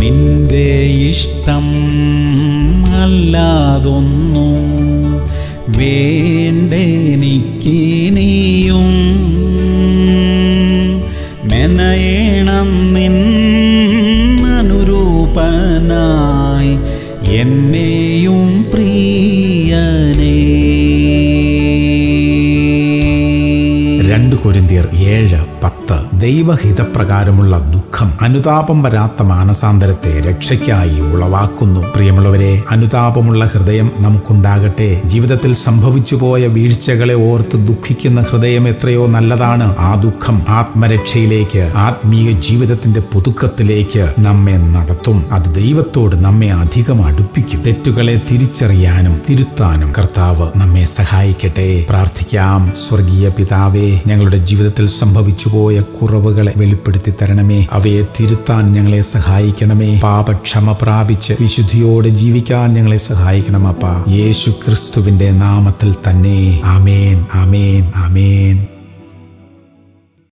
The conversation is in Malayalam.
നിന്റെ ഇഷ്ടം അല്ലാതൊന്നും വേണ്ടെനിക്കിനിയും മെനയണം നിൻ അനുരൂപനായി എന്നെയും പ്രിയനേ രണ്ട് കൊരിന്തിയർ ഏഴ് പത്ത് ദൈവഹിതപ്രകാരമുള്ള ദുഃഖം അനുതാപം വരാത്ത മാനസാന്തരത്തെ രക്ഷയ്ക്കായി ഉളവാക്കുന്നു പ്രിയമുള്ളവരെ അനുതാപമുള്ള ഹൃദയം നമുക്കുണ്ടാകട്ടെ ജീവിതത്തിൽ സംഭവിച്ചു പോയ വീഴ്ചകളെ ഓർത്ത് ദുഃഖിക്കുന്ന ഹൃദയം എത്രയോ നല്ലതാണ് ആ ദുഃഖം ആത്മരക്ഷയിലേക്ക് ആത്മീയ ജീവിതത്തിന്റെ പുതുക്കത്തിലേക്ക് നമ്മെ നടത്തും അത് ദൈവത്തോട് നമ്മെ അധികം അടുപ്പിക്കും തെറ്റുകളെ തിരിച്ചറിയാനും തിരുത്താനും കർത്താവ് നമ്മെ സഹായിക്കട്ടെ പ്രാർത്ഥിക്കാം സ്വർഗീയ പിതാവേ ഞങ്ങളുടെ ജീവിതത്തിൽ സംഭവിച്ചു പോയ കുറവുകളെ വെളിപ്പെടുത്തി തരണമേ അവയെ തിരുത്താൻ ഞങ്ങളെ സഹായിക്കണമേ പാപക്ഷമ പ്രാപിച്ച് വിശുദ്ധിയോടെ ജീവിക്കാൻ ഞങ്ങളെ സഹായിക്കണം അപ്പ യേശു ക്രിസ്തുവിന്റെ നാമത്തിൽ തന്നെ ആമേൻ ആമേൻ ആമേൻ